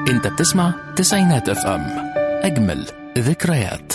انت بتسمع تسعينات اف ام اجمل ذكريات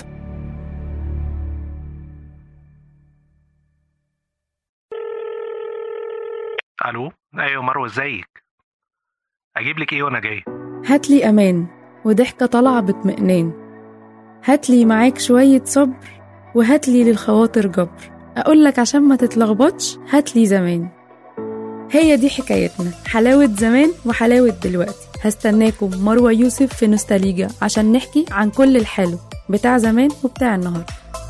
الو ايوه مروه ازيك اجيب لك ايه وانا جاي هاتلي أمان وضحكة طالعة باطمئنان هاتلي معاك شوية صبر وهاتلي للخواطر جبر أقولك عشان ما تتلخبطش هاتلي زمان هي دي حكايتنا حلاوة زمان وحلاوة دلوقتي هستناكم مروة يوسف في نوستاليجا عشان نحكي عن كل الحلو بتاع زمان وبتاع النهاردة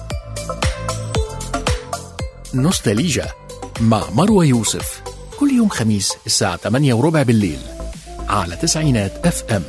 نوستاليجا مع مروة يوسف كل يوم خميس الساعة 8 وربع بالليل على تسعينات اف ام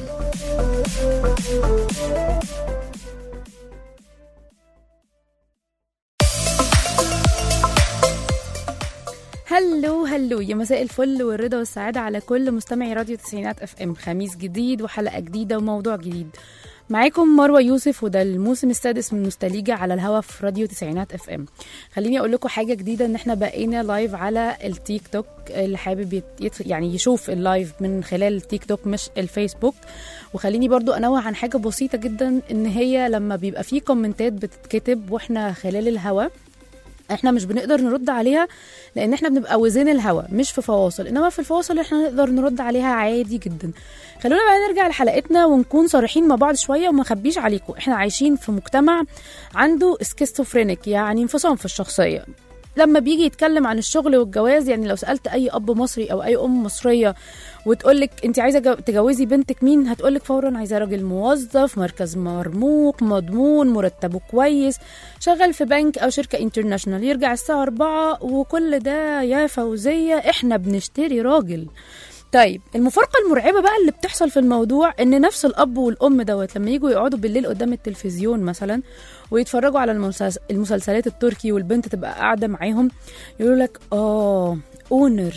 هلو هلو يا مساء الفل والرضا والسعادة على كل مستمعي راديو تسعينات اف ام خميس جديد وحلقة جديدة وموضوع جديد معاكم مروة يوسف وده الموسم السادس من نوستاليجا على الهوا في راديو تسعينات اف ام خليني اقول لكم حاجة جديدة ان احنا بقينا لايف على التيك توك اللي حابب يت- يدخل يعني يشوف اللايف من خلال التيك توك مش الفيسبوك وخليني برضو انوه عن حاجة بسيطة جدا ان هي لما بيبقى في كومنتات بتتكتب واحنا خلال الهوا احنا مش بنقدر نرد عليها لان احنا بنبقى وزين الهوا مش في فواصل انما في الفواصل احنا نقدر نرد عليها عادي جدا خلونا بقى نرجع لحلقتنا ونكون صريحين مع بعض شويه وما نخبيش عليكم احنا عايشين في مجتمع عنده سكيستوفرينيك يعني انفصام في الشخصيه لما بيجي يتكلم عن الشغل والجواز يعني لو سالت اي اب مصري او اي ام مصريه وتقول لك انت عايزه جو- تجوزي بنتك مين هتقول لك فورا عايزه راجل موظف مركز مرموق مضمون مرتبه كويس شغال في بنك او شركه انترناشونال يرجع الساعه 4 وكل ده يا فوزيه احنا بنشتري راجل طيب المفارقه المرعبه بقى اللي بتحصل في الموضوع ان نفس الاب والام دوت لما يجوا يقعدوا بالليل قدام التلفزيون مثلا ويتفرجوا على المسلس- المسلسلات التركي والبنت تبقى قاعده معاهم يقولوا لك اه اونر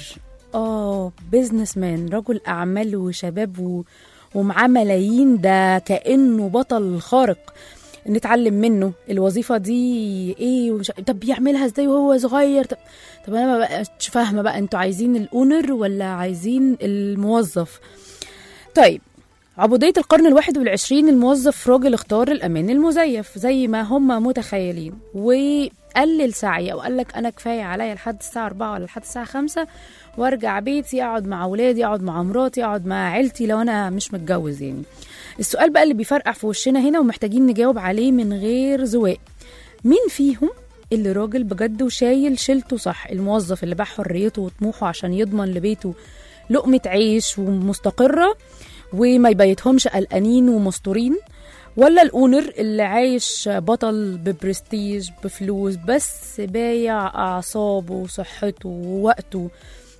اه بيزنس مان رجل اعمال وشباب و... ومعاه ملايين ده كانه بطل خارق نتعلم منه الوظيفه دي ايه ومش... طب بيعملها ازاي وهو صغير طب, طب انا ما بقتش فاهمه بقى انتوا عايزين الاونر ولا عايزين الموظف طيب عبودية القرن الواحد والعشرين الموظف راجل اختار الأمان المزيف زي ما هم متخيلين وقلل سعي أو قالك أنا كفاية عليا لحد الساعة أربعة ولا لحد الساعة خمسة وارجع بيتي أقعد مع أولادي أقعد مع مراتي أقعد مع عيلتي لو أنا مش متجوز يعني السؤال بقى اللي بيفرقع في وشنا هنا ومحتاجين نجاوب عليه من غير زواق مين فيهم اللي راجل بجد وشايل شيلته صح الموظف اللي باع حريته وطموحه عشان يضمن لبيته لقمة عيش ومستقرة وما يبيتهمش قلقانين ومستورين ولا الاونر اللي عايش بطل ببرستيج بفلوس بس بايع اعصابه وصحته ووقته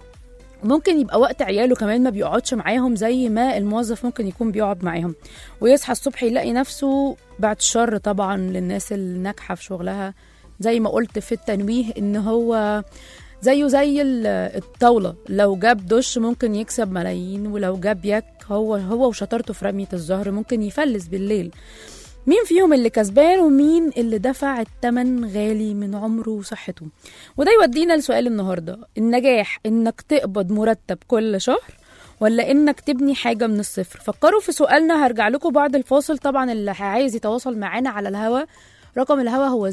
ممكن يبقى وقت عياله كمان ما بيقعدش معاهم زي ما الموظف ممكن يكون بيقعد معاهم ويصحى الصبح يلاقي نفسه بعد الشر طبعا للناس الناجحة في شغلها زي ما قلت في التنويه ان هو زيه زي ال- الطاولة لو جاب دش ممكن يكسب ملايين ولو جاب يك هو هو وشطارته في رمية الزهر ممكن يفلس بالليل مين فيهم اللي كسبان ومين اللي دفع التمن غالي من عمره وصحته وده يودينا لسؤال النهارده النجاح انك تقبض مرتب كل شهر ولا انك تبني حاجه من الصفر فكروا في سؤالنا هرجع لكم بعد الفاصل طبعا اللي عايز يتواصل معانا على الهوا رقم الهوا هو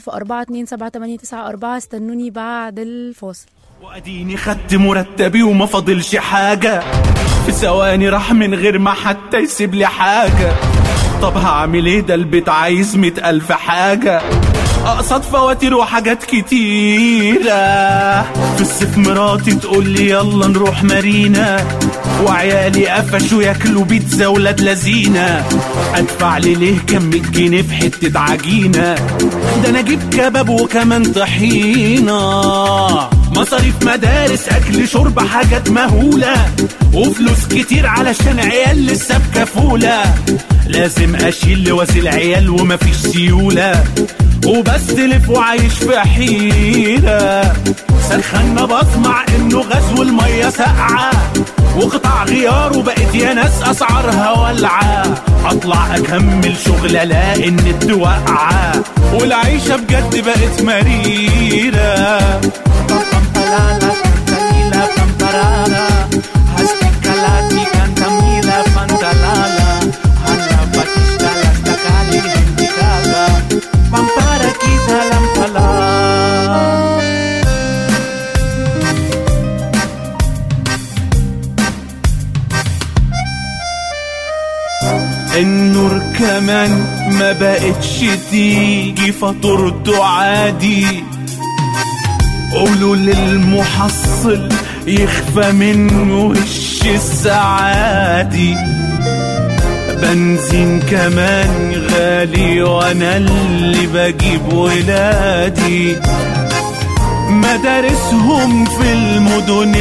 010427894 استنوني بعد الفاصل واديني خدت مرتبي وما فاضلش حاجة في ثواني راح من غير ما حتى يسيب لي حاجة طب هعمل ايه ده البيت عايز مئة ألف حاجة أقسط فواتير وحاجات كتيرة في الصيف مراتي تقول لي يلا نروح مارينا وعيالي قفشوا ياكلوا بيتزا ولاد لذينة ادفع لي ليه كم مية جنيه في حتة عجينة ده انا اجيب كباب وكمان طحينة مصاريف مدارس اكل شرب حاجات مهولة وفلوس كتير علشان عيال لسه بكفولة لازم اشيل لواسي العيال ومفيش سيولة وبستلف وعايش في حيرة سخنا بطمع انه غزو المية ساقعة وقطع غيار وبقت يا ناس اسعارها والعة اطلع اكمل شغل الاقي النت واقعة والعيشة بجد بقت مريرة Hasti kalati kanta mila fantalala النور كمان ما بقتش تيجي فاتورته عادي قولوا للمحصل يخفى منه وش السعادي بنزين كمان غالي وانا اللي بجيب ولادي مدارسهم في المدن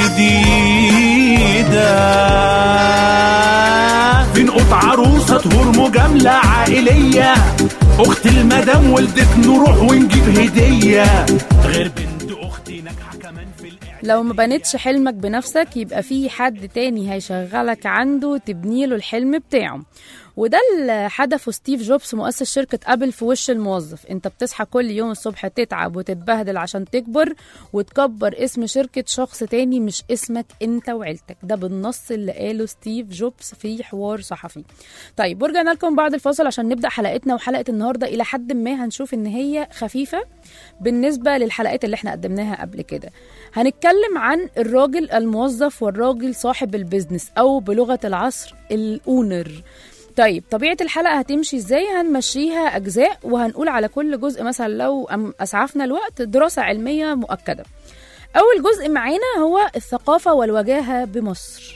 الجديدة بنقط عروسة تهور مجاملة عائلية أخت المدام ولدت نروح ونجيب هدية غير بنت أختي ناجحة كمان في الإعلام لو ما بنتش حلمك بنفسك يبقى في حد تاني هيشغلك عنده تبني له الحلم بتاعه وده اللي حدفه ستيف جوبز مؤسس شركة أبل في وش الموظف انت بتصحى كل يوم الصبح تتعب وتتبهدل عشان تكبر وتكبر اسم شركة شخص تاني مش اسمك انت وعيلتك ده بالنص اللي قاله ستيف جوبز في حوار صحفي طيب ورجعنا لكم بعد الفاصل عشان نبدأ حلقتنا وحلقة النهاردة إلى حد ما هنشوف إن هي خفيفة بالنسبة للحلقات اللي احنا قدمناها قبل كده هنتكلم عن الراجل الموظف والراجل صاحب البيزنس أو بلغة العصر الأونر طيب طبيعة الحلقة هتمشي ازاي هنمشيها أجزاء وهنقول على كل جزء مثلا لو أم- أسعفنا الوقت دراسة علمية مؤكدة أول جزء معانا هو الثقافة والوجاهة بمصر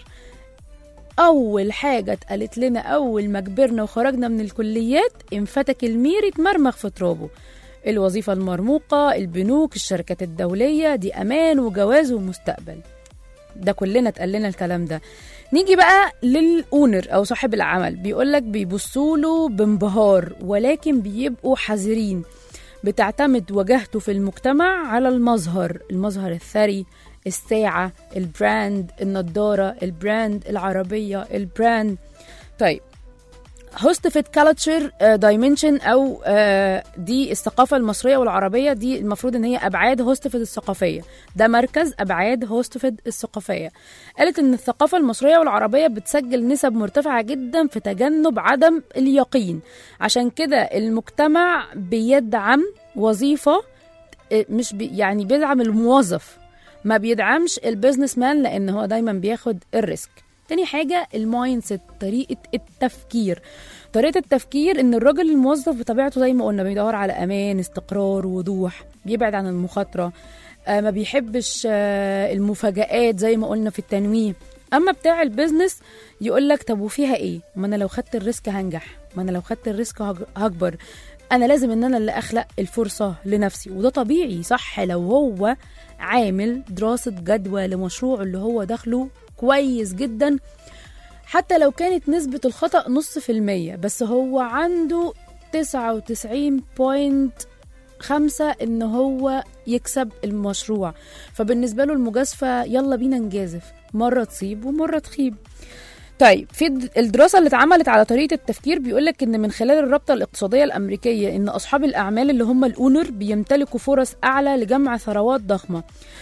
أول حاجة اتقالت لنا أول ما كبرنا وخرجنا من الكليات انفتك الميري اتمرمغ في ترابه الوظيفة المرموقة البنوك الشركات الدولية دي أمان وجواز ومستقبل ده كلنا اتقال لنا الكلام ده نيجي بقى للأونر أو صاحب العمل بيقولك بيبصوا له بانبهار ولكن بيبقوا حذرين بتعتمد وجهته في المجتمع على المظهر المظهر الثري الساعة البراند النضارة البراند العربية البراند طيب هوستفيد كالتشر دايمنشن او آه، دي الثقافه المصريه والعربيه دي المفروض ان هي ابعاد هوستفيد الثقافيه ده مركز ابعاد هوستفيد الثقافيه قالت ان الثقافه المصريه والعربيه بتسجل نسب مرتفعه جدا في تجنب عدم اليقين عشان كده المجتمع بيدعم وظيفه آه، مش بي يعني بيدعم الموظف ما بيدعمش البيزنس مان لان هو دايما بياخد الريسك تاني حاجة المايند سيت طريقة التفكير طريقة التفكير ان الراجل الموظف بطبيعته زي ما قلنا بيدور على امان استقرار وضوح بيبعد عن المخاطرة آه ما بيحبش آه المفاجآت زي ما قلنا في التنويه اما بتاع البيزنس يقول لك طب وفيها ايه ما انا لو خدت الريسك هنجح ما انا لو خدت الريسك هج- هكبر انا لازم ان انا اللي اخلق الفرصه لنفسي وده طبيعي صح لو هو عامل دراسه جدوى لمشروعه اللي هو داخله كويس جدا حتى لو كانت نسبة الخطأ نص في المية بس هو عنده تسعة وتسعين بوينت خمسة ان هو يكسب المشروع فبالنسبة له المجازفة يلا بينا نجازف مرة تصيب ومرة تخيب طيب في الد- الدراسة اللي اتعملت على طريقة التفكير بيقولك إن من خلال الرابطة الاقتصادية الأمريكية إن أصحاب الأعمال اللي هم الأونر بيمتلكوا فرص أعلى لجمع ثروات ضخمة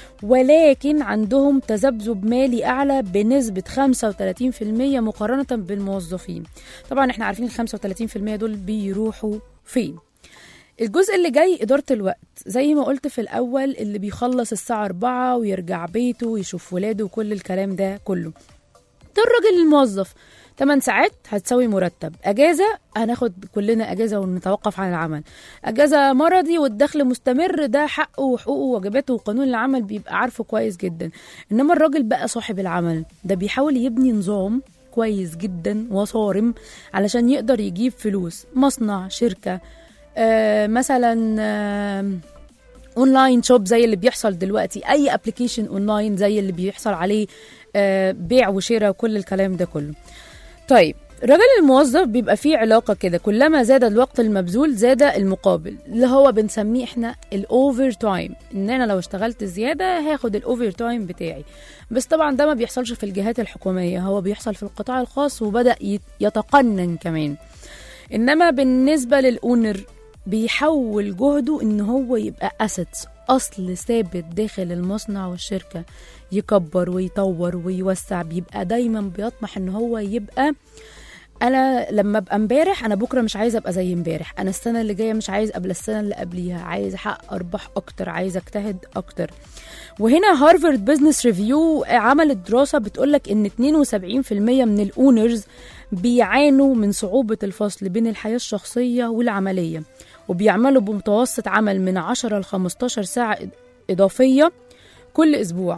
ولكن عندهم تذبذب مالي أعلى بنسبة 35% مقارنة بالموظفين طبعا احنا عارفين ال 35% دول بيروحوا فين الجزء اللي جاي إدارة الوقت زي ما قلت في الأول اللي بيخلص الساعة 4 ويرجع بيته ويشوف ولاده وكل الكلام ده كله ده الراجل الموظف 8 ساعات هتساوي مرتب اجازه هناخد كلنا اجازه ونتوقف عن العمل اجازه مرضي والدخل مستمر ده حقه وحقوقه وواجباته وقانون العمل بيبقى عارفه كويس جدا انما الراجل بقى صاحب العمل ده بيحاول يبني نظام كويس جدا وصارم علشان يقدر يجيب فلوس مصنع شركه آه مثلا آه اونلاين شوب زي اللي بيحصل دلوقتي اي ابلكيشن اونلاين زي اللي بيحصل عليه آه، بيع وشراء وكل الكلام ده كله طيب الراجل الموظف بيبقى فيه علاقه كده كلما زاد الوقت المبذول زاد المقابل اللي هو بنسميه احنا الاوفر تايم ان انا لو اشتغلت زياده هاخد الاوفر تايم بتاعي بس طبعا ده ما بيحصلش في الجهات الحكوميه هو بيحصل في القطاع الخاص وبدا يت- يتقنن كمان انما بالنسبه للاونر بيحول جهده ان هو يبقى اسيتس اصل ثابت داخل المصنع والشركه يكبر ويطور ويوسع بيبقى دايما بيطمح ان هو يبقى انا لما ابقى امبارح انا بكره مش عايزه ابقى زي امبارح انا السنه اللي جايه مش عايز ابقى السنه اللي قبليها عايز احقق ارباح اكتر عايز اجتهد اكتر وهنا هارفارد بزنس ريفيو عملت دراسه بتقولك ان 72% من الاونرز بيعانوا من صعوبه الفصل بين الحياه الشخصيه والعمليه وبيعملوا بمتوسط عمل من 10 ل 15 ساعه اضافيه كل اسبوع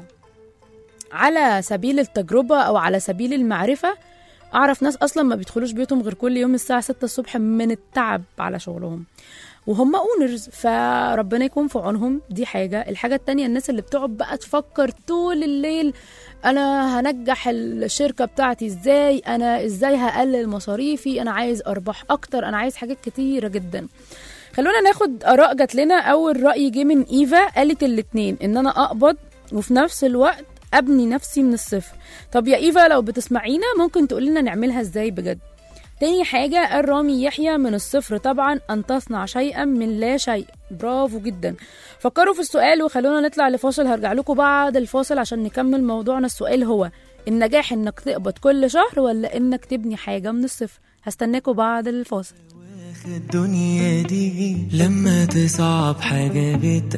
على سبيل التجربه او على سبيل المعرفه اعرف ناس اصلا ما بيدخلوش بيوتهم غير كل يوم الساعه 6 الصبح من التعب على شغلهم وهم اونرز فربنا يكون في عونهم دي حاجه الحاجه التانية الناس اللي بتقعد بقى تفكر طول الليل انا هنجح الشركه بتاعتي ازاي انا ازاي هقلل مصاريفي انا عايز ارباح اكتر انا عايز حاجات كتيره جدا خلونا ناخد اراء جات لنا اول راي جه من ايفا قالت الاتنين ان انا اقبض وفي نفس الوقت ابني نفسي من الصفر طب يا ايفا لو بتسمعينا ممكن تقولي لنا نعملها ازاي بجد تاني حاجة قال رامي يحيى من الصفر طبعا أن تصنع شيئا من لا شيء برافو جدا فكروا في السؤال وخلونا نطلع لفاصل هرجع لكم بعد الفاصل عشان نكمل موضوعنا السؤال هو النجاح انك تقبض كل شهر ولا انك تبني حاجة من الصفر هستناكم بعد الفاصل الدنيا دي لما تصعب حاجة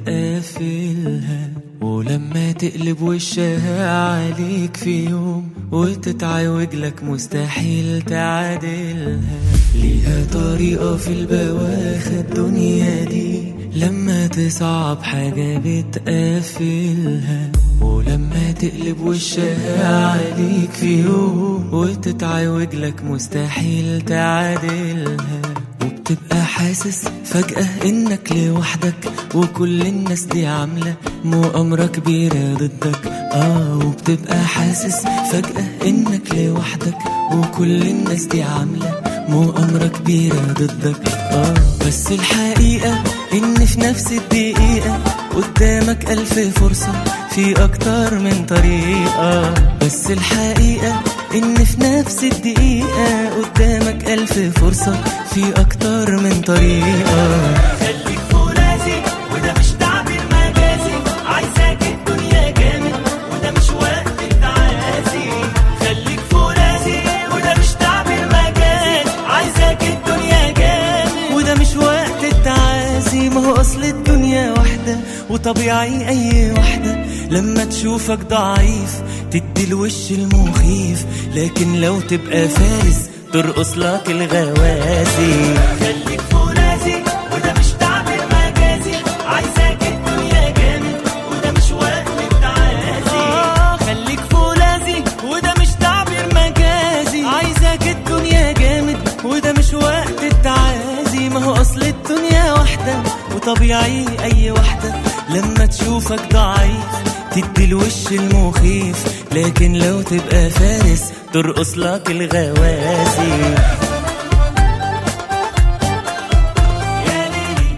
بتقفلها ولما تقلب وشها عليك في يوم وتتعوج لك مستحيل تعادلها ليها طريقة في البواخر الدنيا دي لما تصعب حاجة بتقفلها ولما تقلب وشها عليك في يوم وتتعوج لك مستحيل تعادلها وبتبقى حاسس فجأة انك لوحدك وكل الناس دي عاملة مؤامرة كبيرة ضدك اه وبتبقى حاسس فجأة انك لوحدك وكل الناس دي عاملة مؤامرة كبيرة ضدك اه بس الحقيقة ان في نفس الدقيقة قدامك ألف فرصة في أكتر من طريقة بس الحقيقة إن في نفس الدقيقة قدامك ألف فرصة في أكتر من طريقة خليك فرازي وده مش تعبير مجازي عايزاك الدنيا جامد وده مش وقت التعازي خليك فرازي وده مش تعبير مجازي عايزاك الدنيا جامد وده مش وقت التعازي ما هو أصل الدنيا واحدة وطبيعي أي واحدة لما تشوفك ضعيف تدي الوش المخيف لكن لو تبقى فارس ترقص لك الغوازي خليك فرازي وده مش تعبير مجازي عايزاك الدنيا جامد وده مش وقت التعازي آه خليك فرازي وده مش تعبير مجازي عايزاك الدنيا جامد وده مش وقت التعازي ما هو اصل الدنيا واحدة وطبيعي اي واحدة لما تشوفك ضعيف تدي الوش المخيف لكن لو تبقى فارس ترقص لك الغوازي يا ليلي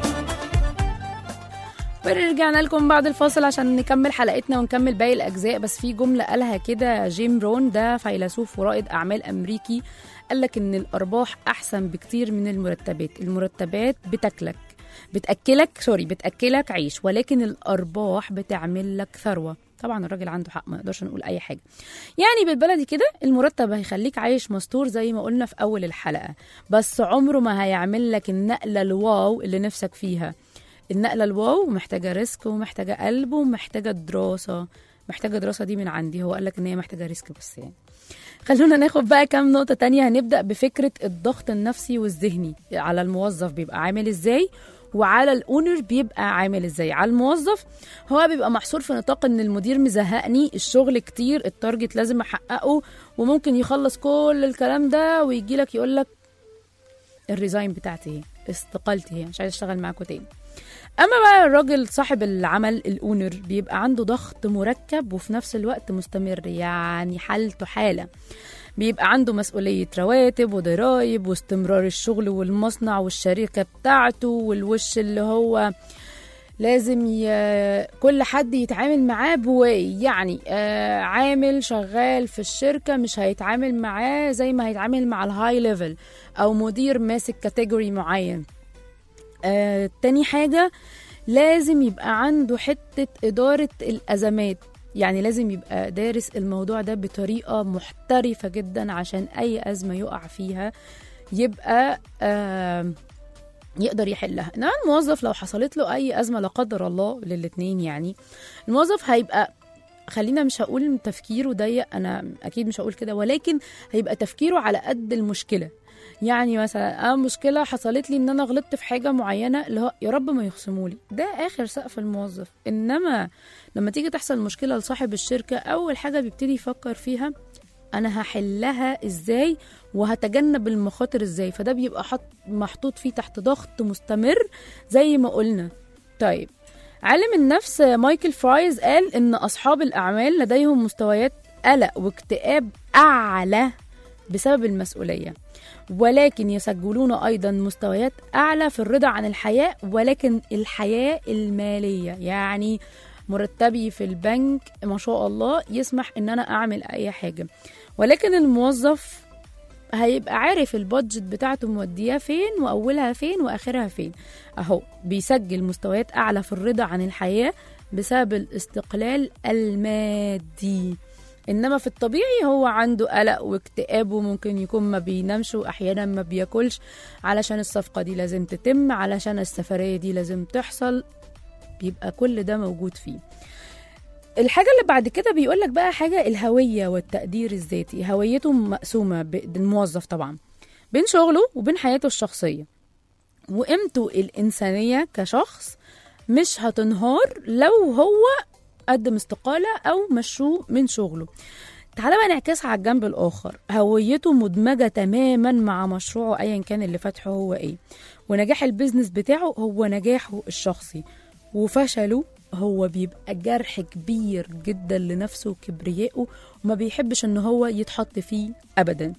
ورجعنا لكم بعد الفاصل عشان نكمل حلقتنا ونكمل باقي الأجزاء بس في جملة قالها كده جيم رون ده فيلسوف ورائد أعمال أمريكي قال لك إن الأرباح أحسن بكتير من المرتبات المرتبات بتاكلك بتأكلك سوري بتأكلك عيش ولكن الأرباح بتعمل لك ثروة طبعا الراجل عنده حق ما نقدرش نقول أي حاجة يعني بالبلدي كده المرتب هيخليك عايش مستور زي ما قلنا في أول الحلقة بس عمره ما هيعمل لك النقلة الواو اللي نفسك فيها النقلة الواو محتاجة ريسك ومحتاجة قلب ومحتاجة دراسة محتاجة دراسة دي من عندي هو قالك إن هي محتاجة ريسك بس يعني خلونا ناخد بقى كام نقطة تانية هنبدأ بفكرة الضغط النفسي والذهني على الموظف بيبقى عامل ازاي وعلى الاونر بيبقى عامل ازاي على الموظف هو بيبقى محصور في نطاق ان المدير مزهقني الشغل كتير التارجت لازم احققه وممكن يخلص كل الكلام ده ويجي لك يقول لك الريزاين بتاعتي ايه استقالتي هي مش عايز اشتغل معاكم تاني اما بقى الراجل صاحب العمل الاونر بيبقى عنده ضغط مركب وفي نفس الوقت مستمر يعني حالته حاله بيبقى عنده مسؤولية رواتب وضرايب واستمرار الشغل والمصنع والشركة بتاعته والوش اللي هو لازم ي... كل حد يتعامل معاه بواي يعني آه عامل شغال في الشركة مش هيتعامل معاه زي ما هيتعامل مع الهاي ليفل أو مدير ماسك كاتيجوري معين آه تاني حاجة لازم يبقى عنده حتة إدارة الأزمات يعني لازم يبقى دارس الموضوع ده بطريقة محترفة جدا عشان أي أزمة يقع فيها يبقى آه يقدر يحلها انما الموظف لو حصلت له اي ازمه لا قدر الله للاتنين يعني الموظف هيبقى خلينا مش هقول تفكيره ضيق انا اكيد مش هقول كده ولكن هيبقى تفكيره على قد المشكله يعني مثلا انا مشكله حصلت لي ان انا غلطت في حاجه معينه اللي هو يا رب ما يخصموا لي ده اخر سقف الموظف انما لما تيجي تحصل مشكله لصاحب الشركه اول حاجه بيبتدي يفكر فيها انا هحلها ازاي وهتجنب المخاطر ازاي فده بيبقى حط محطوط فيه تحت ضغط مستمر زي ما قلنا طيب عالم النفس مايكل فرايز قال ان اصحاب الاعمال لديهم مستويات قلق واكتئاب اعلى بسبب المسؤوليه ولكن يسجلون ايضا مستويات اعلى في الرضا عن الحياه ولكن الحياه الماليه يعني مرتبي في البنك ما شاء الله يسمح ان انا اعمل اي حاجه ولكن الموظف هيبقى عارف البادجت بتاعته مودياه فين واولها فين واخرها فين اهو بيسجل مستويات اعلى في الرضا عن الحياه بسبب الاستقلال المادي انما في الطبيعي هو عنده قلق واكتئاب وممكن يكون ما بينامش واحيانا ما بياكلش علشان الصفقه دي لازم تتم علشان السفريه دي لازم تحصل بيبقى كل ده موجود فيه الحاجة اللي بعد كده بيقول لك بقى حاجة الهوية والتقدير الذاتي هويته مقسومة بالموظف طبعا بين شغله وبين حياته الشخصية وقيمته الإنسانية كشخص مش هتنهار لو هو قدم استقالة أو مشوه من شغله تعالى بقى نعكسها على الجنب الآخر هويته مدمجة تماما مع مشروعه أيا كان اللي فاتحه هو إيه ونجاح البيزنس بتاعه هو نجاحه الشخصي وفشله هو بيبقى جرح كبير جدا لنفسه وكبريائه وما بيحبش ان هو يتحط فيه ابدا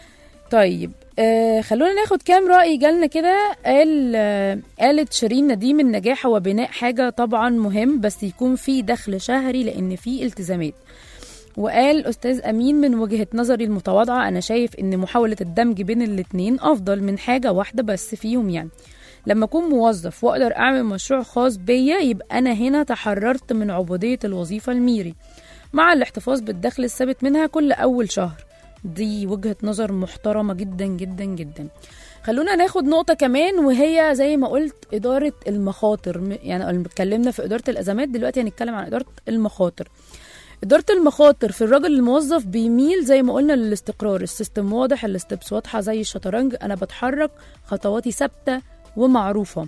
طيب آه خلونا ناخد كام رأي جالنا كده قال آه قالت شيرين نديم النجاح هو بناء حاجة طبعا مهم بس يكون فيه دخل شهري لأن فيه التزامات وقال أستاذ أمين من وجهة نظري المتواضعة أنا شايف إن محاولة الدمج بين الاتنين أفضل من حاجة واحدة بس فيهم يعني لما أكون موظف وأقدر أعمل مشروع خاص بيا يبقى أنا هنا تحررت من عبودية الوظيفة الميري مع الاحتفاظ بالدخل الثابت منها كل أول شهر دي وجهة نظر محترمة جدا جدا جدا خلونا ناخد نقطة كمان وهي زي ما قلت إدارة المخاطر يعني اتكلمنا في إدارة الأزمات دلوقتي هنتكلم عن إدارة المخاطر إدارة المخاطر في الراجل الموظف بيميل زي ما قلنا للاستقرار السيستم واضح الستبس واضحة زي الشطرنج أنا بتحرك خطواتي ثابتة ومعروفة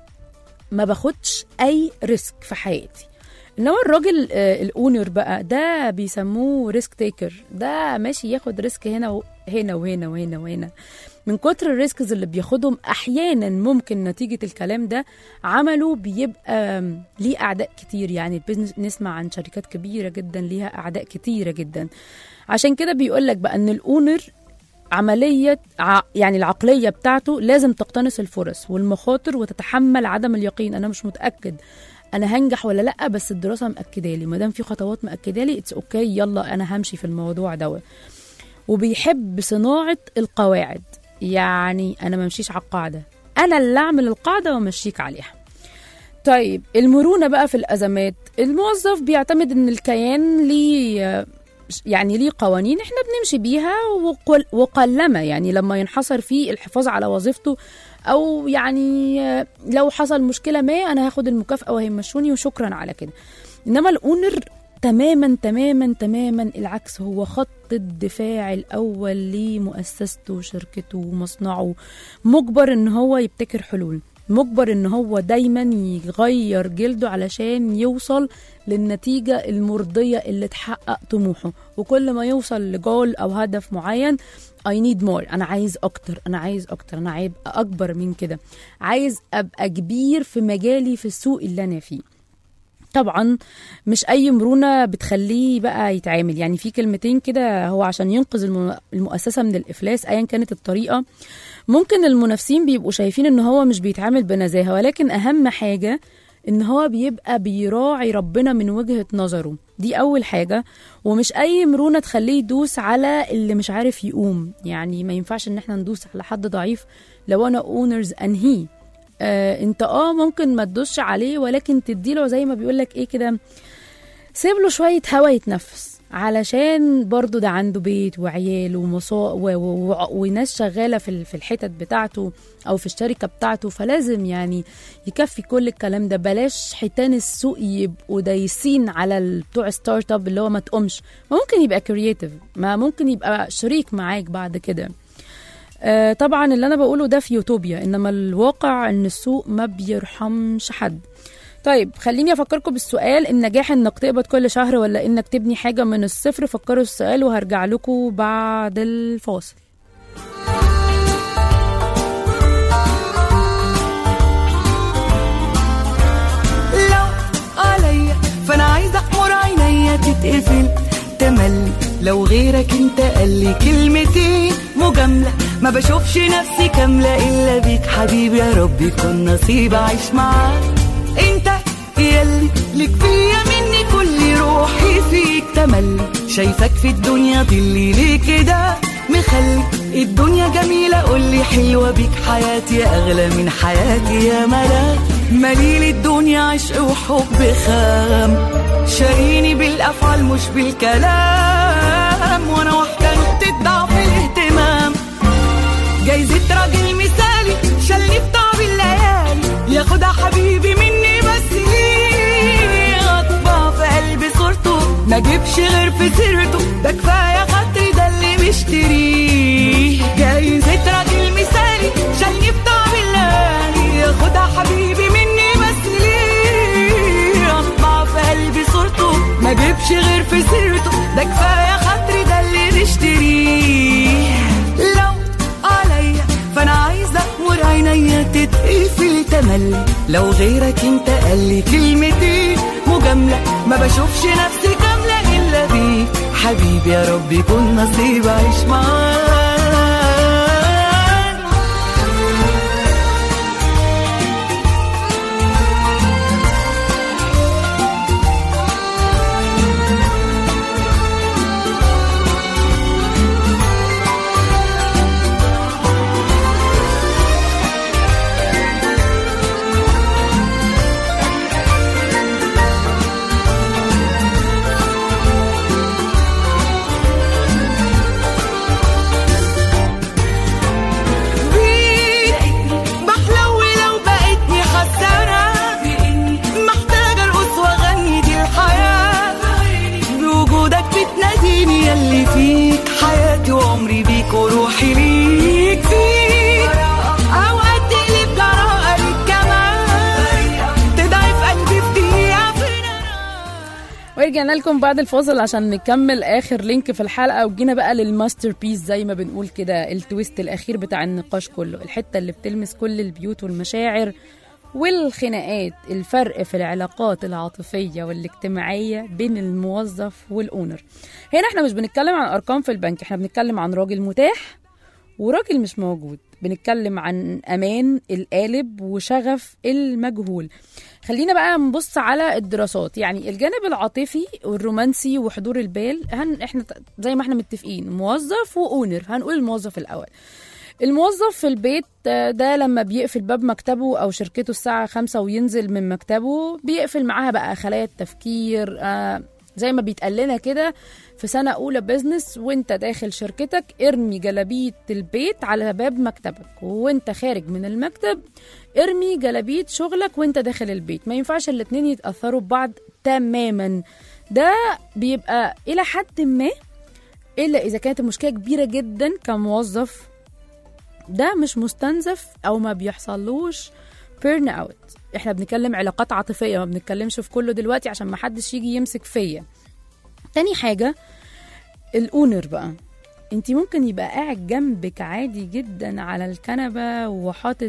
ما باخدش أي ريسك في حياتي انما الراجل الاونر بقى ده بيسموه ريسك تيكر ده ماشي ياخد ريسك هنا وهنا وهنا وهنا وهنا من كتر الريسكز اللي بياخدهم احيانا ممكن نتيجه الكلام ده عمله بيبقى ليه اعداء كتير يعني البيزنس نسمع عن شركات كبيره جدا ليها اعداء كتيره جدا عشان كده بيقول لك بقى ان الاونر عملية يعني العقلية بتاعته لازم تقتنص الفرص والمخاطر وتتحمل عدم اليقين أنا مش متأكد انا هنجح ولا لا بس الدراسه مأكده لي ما دام في خطوات مأكده لي اتس اوكي يلا انا همشي في الموضوع دوت وبيحب صناعه القواعد يعني انا ما امشيش على القاعده انا اللي اعمل القاعده وامشيك عليها طيب المرونه بقى في الازمات الموظف بيعتمد ان الكيان ليه يعني ليه قوانين احنا بنمشي بيها وقل وقلما يعني لما ينحصر في الحفاظ على وظيفته او يعني لو حصل مشكله ما انا هاخد المكافاه وهيمشوني وشكرا على كده انما الاونر تماما تماما تماما العكس هو خط الدفاع الاول لمؤسسته وشركته ومصنعه مجبر ان هو يبتكر حلول مجبر ان هو دايما يغير جلده علشان يوصل للنتيجة المرضية اللي تحقق طموحه وكل ما يوصل لجول او هدف معين I need more أنا عايز أكتر أنا عايز أكتر أنا عايز أكبر من كده عايز أبقى كبير في مجالي في السوق اللي أنا فيه طبعا مش اي مرونه بتخليه بقى يتعامل يعني في كلمتين كده هو عشان ينقذ المؤسسه من الافلاس ايا كانت الطريقه ممكن المنافسين بيبقوا شايفين ان هو مش بيتعامل بنزاهه ولكن اهم حاجه ان هو بيبقى بيراعي ربنا من وجهه نظره دي اول حاجه ومش اي مرونه تخليه يدوس على اللي مش عارف يقوم يعني ما ينفعش ان احنا ندوس على حد ضعيف لو انا اونرز انهي آه انت اه ممكن ما تدوسش عليه ولكن تديله زي ما بيقول لك ايه كده سيب له شوية هوا يتنفس علشان برضو ده عنده بيت وعيال ومصا و... و... و... وناس شغالة في ال- في الحتت بتاعته أو في الشركة بتاعته فلازم يعني يكفي كل الكلام ده بلاش حيتان السوق يبقوا دايسين على ال- بتوع ستارت اب اللي هو ما تقومش ما ممكن يبقى كرييتيف ما ممكن يبقى شريك معاك بعد كده آه، طبعا اللي انا بقوله ده في يوتوبيا انما الواقع ان السوق ما بيرحمش حد طيب خليني افكركم بالسؤال النجاح انك تقبض كل شهر ولا انك تبني حاجه من الصفر فكروا السؤال وهرجع لكم بعد الفاصل لو عليا فانا عايزه احمر عينيا تتقفل تملي لو غيرك انت قال لي كلمتين مجامله ما بشوفش نفسي كامله الا بيك حبيبي يا رب يكون نصيب اعيش معاك انت ياللي ليك فيا مني كل روحي فيك تملي شايفك في الدنيا ضلي ليه كده مخلي الدنيا جميلة قولي حلوة بيك حياتي أغلى من حياتي يا ملاك مليل الدنيا عشق وحب خام شاريني بالأفعال مش بالكلام وأنا واحدة نقطة ضعف الاهتمام جايزة راجل مثالي شالني بتعب الليالي ياخدها حبيبي مني بس ليه اطبع في قلبي صورته ما جيبش غير في سيرته ده كفايه خاطري ده اللي مشتريه جايزة راجل مثالي شالني بتعب الليالي ياخدها حبيبي مني بس ليه اطبع في قلبي صورته ما جيبش غير في سيرته ده كفايه خاطري ده اللي نشتريه لو عليا فانا عايزه امور عينيا تتقفل تملي لو غيرك انت قال لي كلمتين مجامله ما بشوفش نفسي كامله الا بيك حبيبي يا رب يكون نصيب اعيش معاك بيك بحلو لو بقيتني خسارة محتاجة القدس واغني دي الحياة بوجودك بتناديني ياللي فيك حياتي وعمري بيك وروحي ليك فيك اوقات تقلب جراءة للكمال تضعف قلبي في دقيقة في نار ورجعنا لكم بعد الفاصل عشان نكمل اخر لينك في الحلقه وجينا بقى للماستر بيس زي ما بنقول كده التويست الاخير بتاع النقاش كله الحته اللي بتلمس كل البيوت والمشاعر والخناقات الفرق في العلاقات العاطفيه والاجتماعيه بين الموظف والاونر هنا احنا مش بنتكلم عن ارقام في البنك احنا بنتكلم عن راجل متاح وراجل مش موجود بنتكلم عن امان القالب وشغف المجهول خلينا بقى نبص على الدراسات يعني الجانب العاطفي والرومانسي وحضور البال هن احنا ت- زي ما احنا متفقين موظف واونر هنقول الموظف الاول الموظف في البيت آه، ده لما بيقفل باب مكتبه او شركته الساعه خمسة وينزل من مكتبه بيقفل معاها بقى خلايا التفكير آه، زي ما بيتقال لنا كده في سنة أولى بيزنس وانت داخل شركتك ارمي جلابية البيت على باب مكتبك وانت خارج من المكتب ارمي جلابية شغلك وانت داخل البيت ما ينفعش الاتنين يتأثروا ببعض تماما ده بيبقى إلى حد ما إلا إذا كانت المشكلة كبيرة جدا كموظف ده مش مستنزف أو ما بيحصلوش بيرن اوت احنا بنتكلم علاقات عاطفية ما بنتكلمش في كله دلوقتي عشان ما حدش يجي يمسك فيا تاني حاجة الأونر بقى انت ممكن يبقى قاعد جنبك عادي جدا على الكنبة وحاطط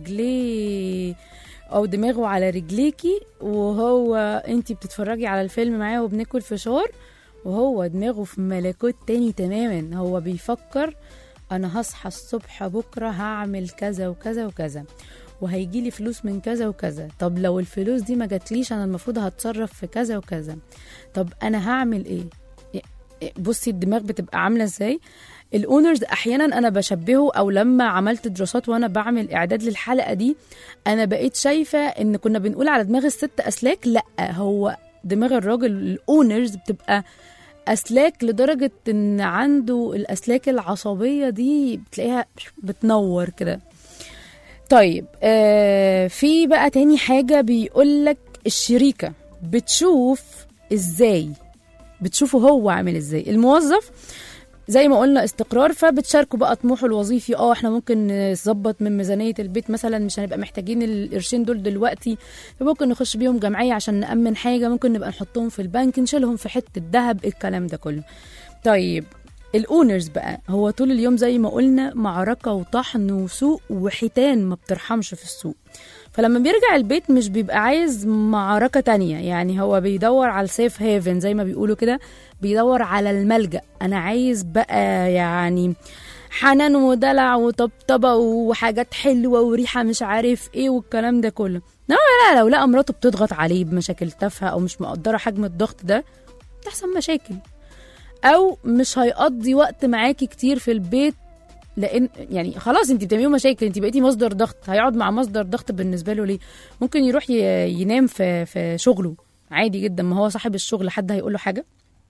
رجليه او دماغه على رجليكي وهو انت بتتفرجي على الفيلم معاه وبناكل فشار وهو دماغه في ملكوت تاني تماما هو بيفكر انا هصحى الصبح بكرة هعمل كذا وكذا وكذا وهيجي لي فلوس من كذا وكذا طب لو الفلوس دي ما جاتليش انا المفروض هتصرف في كذا وكذا طب انا هعمل ايه بصي الدماغ بتبقى عامله ازاي الاونرز احيانا انا بشبهه او لما عملت دراسات وانا بعمل اعداد للحلقه دي انا بقيت شايفه ان كنا بنقول على دماغ الست اسلاك لا هو دماغ الراجل الاونرز بتبقى اسلاك لدرجه ان عنده الاسلاك العصبيه دي بتلاقيها بتنور كده طيب آه في بقى تاني حاجه بيقولك الشريكه بتشوف ازاي بتشوفه هو عامل ازاي الموظف زي ما قلنا استقرار فبتشاركوا بقى طموحه الوظيفي اه احنا ممكن نظبط من ميزانيه البيت مثلا مش هنبقى محتاجين القرشين دول دلوقتي فممكن نخش بيهم جمعيه عشان نامن حاجه ممكن نبقى نحطهم في البنك نشيلهم في حته ذهب الكلام ده كله طيب الاونرز بقى هو طول اليوم زي ما قلنا معركه وطحن وسوق وحيتان ما بترحمش في السوق فلما بيرجع البيت مش بيبقى عايز معركة تانية يعني هو بيدور على السيف هيفن زي ما بيقولوا كده بيدور على الملجأ أنا عايز بقى يعني حنان ودلع وطبطبة وحاجات حلوة وريحة مش عارف ايه والكلام ده كله لا لا لو لقى مراته بتضغط عليه بمشاكل تافهة أو مش مقدرة حجم الضغط ده تحصل مشاكل أو مش هيقضي وقت معاكي كتير في البيت لان يعني خلاص انت بتعملي مشاكل انت بقيتي مصدر ضغط هيقعد مع مصدر ضغط بالنسبه له ليه ممكن يروح ي- ينام في في شغله عادي جدا ما هو صاحب الشغل حد هيقول له حاجه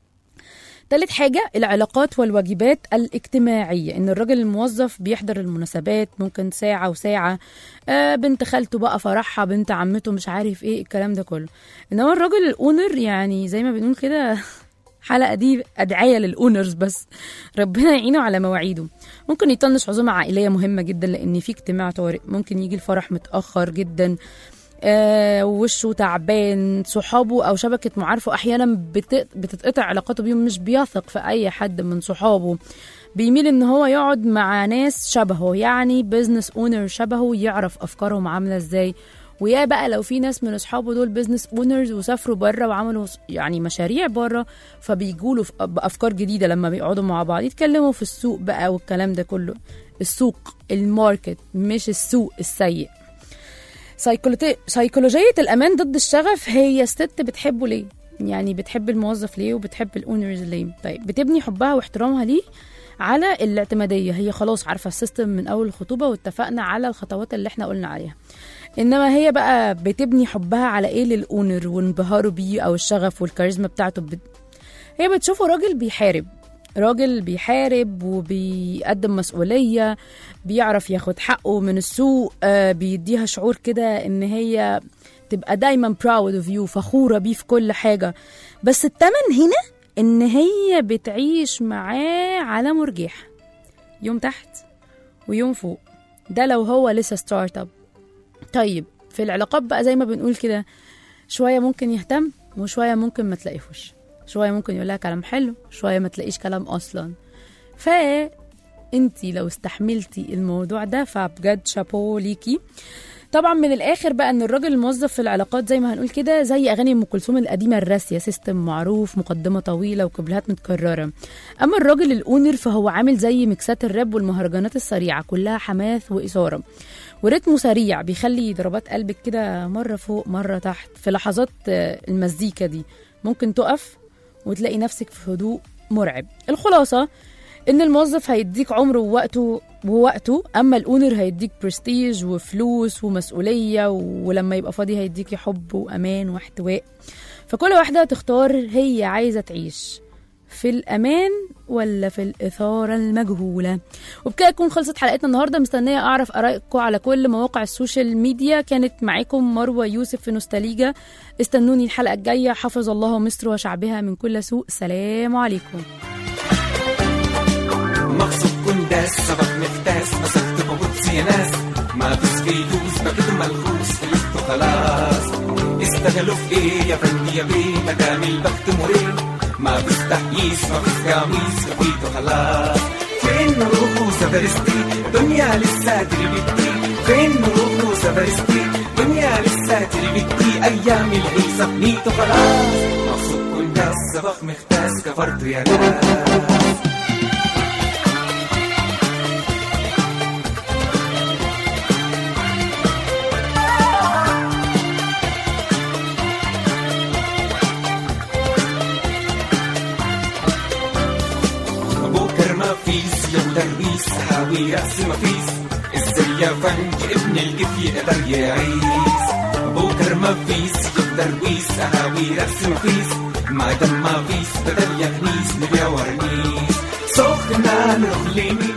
تالت حاجة العلاقات والواجبات الاجتماعية إن الراجل الموظف بيحضر المناسبات ممكن ساعة وساعة آه بنت خالته بقى فرحها بنت عمته مش عارف إيه الكلام ده كله إنما الراجل الأونر يعني زي ما بنقول كده حلقة دي أدعية للأونرز بس ربنا يعينه على مواعيده ممكن يطنش عزومة عائلية مهمة جدا لأن في اجتماع طارئ ممكن يجي الفرح متأخر جدا آه وشه تعبان صحابه او شبكه معارفه احيانا بت- بتتقطع علاقاته بيهم مش بيثق في اي حد من صحابه بيميل ان هو يقعد مع ناس شبهه يعني بزنس اونر شبهه يعرف افكارهم عامله ازاي ويا بقى لو في ناس من اصحابه دول بزنس اونرز وسافروا بره وعملوا يعني مشاريع بره فبيجوا له بافكار جديده لما بيقعدوا مع بعض يتكلموا في السوق بقى والكلام ده كله السوق الماركت مش السوق السيء سيكولوتي- سيكولوجية الأمان ضد الشغف هي ست بتحبه ليه؟ يعني بتحب الموظف ليه وبتحب الأونرز ليه؟ طيب بتبني حبها واحترامها ليه على الاعتمادية هي خلاص عارفة السيستم من أول الخطوبة واتفقنا على الخطوات اللي احنا قلنا عليها إنما هي بقى بتبني حبها على إيه للأونر وانبهاره بيه أو الشغف والكاريزما بتاعته بت... هي بتشوفه راجل بيحارب راجل بيحارب وبيقدم مسؤولية بيعرف ياخد حقه من السوق آه بيديها شعور كده ان هي تبقى دايما proud of you فخورة بيه في كل حاجة بس التمن هنا ان هي بتعيش معاه على مرجيح يوم تحت ويوم فوق ده لو هو لسه ستارت اب طيب في العلاقات بقى زي ما بنقول كده شوية ممكن يهتم وشوية ممكن ما تلاقيهوش شوية ممكن يقول لها كلام حلو شوية ما تلاقيش كلام أصلا ف انتي لو استحملتي الموضوع ده فبجد شابو ليكي طبعا من الاخر بقى ان الراجل الموظف في العلاقات زي ما هنقول كده زي اغاني ام كلثوم القديمه الراسيه سيستم معروف مقدمه طويله وكوبلهات متكرره اما الراجل الاونر فهو عامل زي ميكسات الراب والمهرجانات السريعه كلها حماس واثاره ورتمه سريع بيخلي ضربات قلبك كده مره فوق مره تحت في لحظات آه، المزيكا دي ممكن تقف وتلاقي نفسك في هدوء مرعب الخلاصه ان الموظف هيديك عمره ووقته ووقته اما الاونر هيديك برستيج وفلوس ومسؤوليه ولما يبقى فاضي هيديكي حب وامان واحتواء فكل واحده تختار هي عايزه تعيش في الامان ولا في الاثاره المجهوله وبكده تكون خلصت حلقتنا النهارده مستنيه اعرف ارائكم على كل مواقع السوشيال ميديا كانت معاكم مروه يوسف في نوستاليجا استنوني الحلقه الجايه حفظ الله مصر وشعبها من كل سوء سلام عليكم مغصوب كنداس سبق مفتاس مسكت ببص يا ناس ما فيش فلوس بكده ملخوص فلوسته خلاص استغلوا في ايه يا فندي يا بيه مدام البخت مريض ما فيش تحييس ما فيش قميص لقيته خلاص فين نروحوا سفرستي دنيا لسه تربتي فين نروحوا سفرستي دنيا لسه تربتي ايام العيسى بنيته خلاص مغصوب كنداس سبق مختاس كفرت يا ناس بكر ما فيس يا مدريس حاوي رأس ما فيس ازاي يا فندي ابن الجف يقدر يعيش بكر ما فيس يا درويس أهاوي رأس مفيس ما دم ما فيس بدل يغنيس نبيع ورنيس سخنا نروح لمين